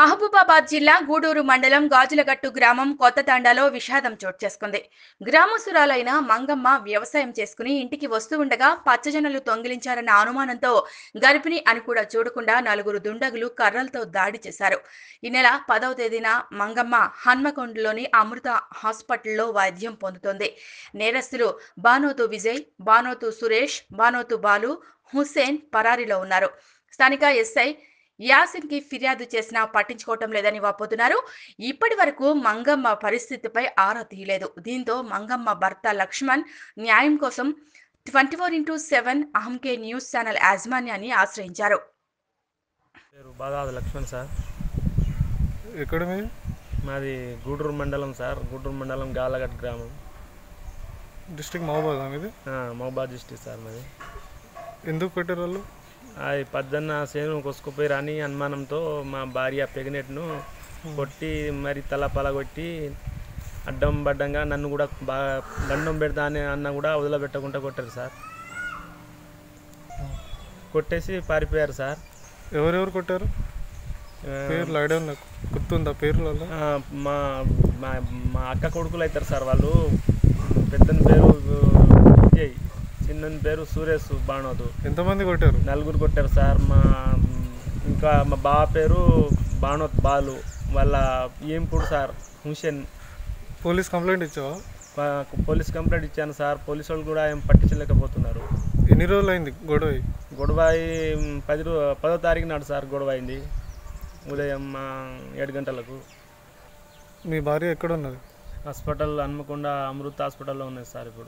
మహబూబాబాద్ జిల్లా గూడూరు మండలం గాజులగట్టు గ్రామం కొత్త తాండాలో విషాదం చోటు చేసుకుంది గ్రామస్తురాలైన మంగమ్మ వ్యవసాయం చేసుకుని ఇంటికి వస్తూ ఉండగా పచ్చజనలు దొంగిలించారన్న అనుమానంతో గర్భిణి అని కూడా చూడకుండా నలుగురు దుండగులు కర్రలతో దాడి చేశారు ఈ నెల పదవ తేదీన మంగమ్మ హన్మకొండలోని అమృత హాస్పిటల్లో వైద్యం పొందుతోంది నేరస్తులు బానోతు విజయ్ బానోతు సురేష్ బానోతు బాలు హుస్సేన్ పరారీలో ఉన్నారు స్థానిక ఎస్ఐ యాసిన్ కి ఫిర్యాదు చేసినా పట్టించుకోవటం లేదని వాపోతున్నారు ఇప్పటి వరకు మంగమ్మ పరిస్థితిపై ఆరా తీయలేదు దీంతో మంగమ్మ భర్త లక్ష్మణ్ న్యాయం కోసం ట్వంటీ ఫోర్ ఇంటూ సెవెన్ అహంకే న్యూస్ ఛానల్ యాజమాన్యాన్ని ఆశ్రయించారు పేరు బాదాది లక్ష్మణ్ సార్ ఎక్కడ మీది మాది గూడూరు మండలం సార్ గూడూరు మండలం గాలగట్ గ్రామం డిస్ట్రిక్ట్ మహబాద్ మీది ఆ, మహబాద్ డిస్టిక్ సార్ మాది ఎందుకు పెట్టారు వాళ్ళు అది పద్దన్న సేను కొసుకుపోయి రాని అనుమానంతో మా భార్య పెగినెట్ను కొట్టి మరి తల పలగొట్టి అడ్డం బడ్డంగా నన్ను కూడా బాగా దండం పెడతా అని అన్న కూడా వదిలిపెట్టకుండా కొట్టారు సార్ కొట్టేసి పారిపోయారు సార్ ఎవరెవరు కొట్టారు ఆ, పేర్లు ఐడియా ఉంది నాకు గుర్తుందా పేర్లలో ఆ, మా మా మా అక్క కొడుకులు అవుతారు సార్ వాళ్ళు పెద్దని పేరు విజయ్ చిన్నని పేరు సురేష్ బాణోదు ఎంతమంది కొట్టారు నలుగురు కొట్టారు సార్ మా ఇంకా మా బావ పేరు బాణోత్ బాలు వాళ్ళ ఏంపుడు సార్ హుషన్ పోలీస్ కంప్లైంట్ ఇచ్చావా ప- పోలీస్ కంప్లైంట్ ఇచ్చాను సార్ పోలీసు వాళ్ళు కూడా ఏం పట్టించలేకపోతున్నారు ఎన్ని రోజులు అయింది గొడవ అయ్యి? గొడవ అయి పది రో పదో తారీఖు నాడు సార్ గొడవ అయింది ఉదయం ఆ, ఏడు గంటలకు మీ భార్య ఎక్కడ ఉన్నది హాస్పిటల్ హన్మకొండ అమృత హాస్పిటల్లో ఉన్నాయి సార్ ఇప్పుడు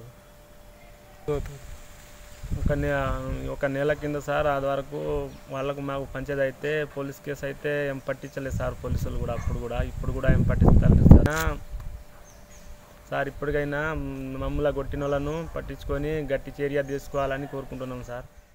ఒక నె ఒక నెల కింద సార్ అది వరకు వాళ్ళకు మాకు పంచేది అయితే పోలీస్ కేసు అయితే ఏం పట్టించలేదు సార్ పోలీసులు కూడా అప్పుడు కూడా ఇప్పుడు కూడా ఏం పట్టించలేదు సార్ సార్ ఇప్పటికైనా మమ్మల్ని కొట్టిన వాళ్ళను పట్టించుకొని గట్టి చర్య తీసుకోవాలని కోరుకుంటున్నాం సార్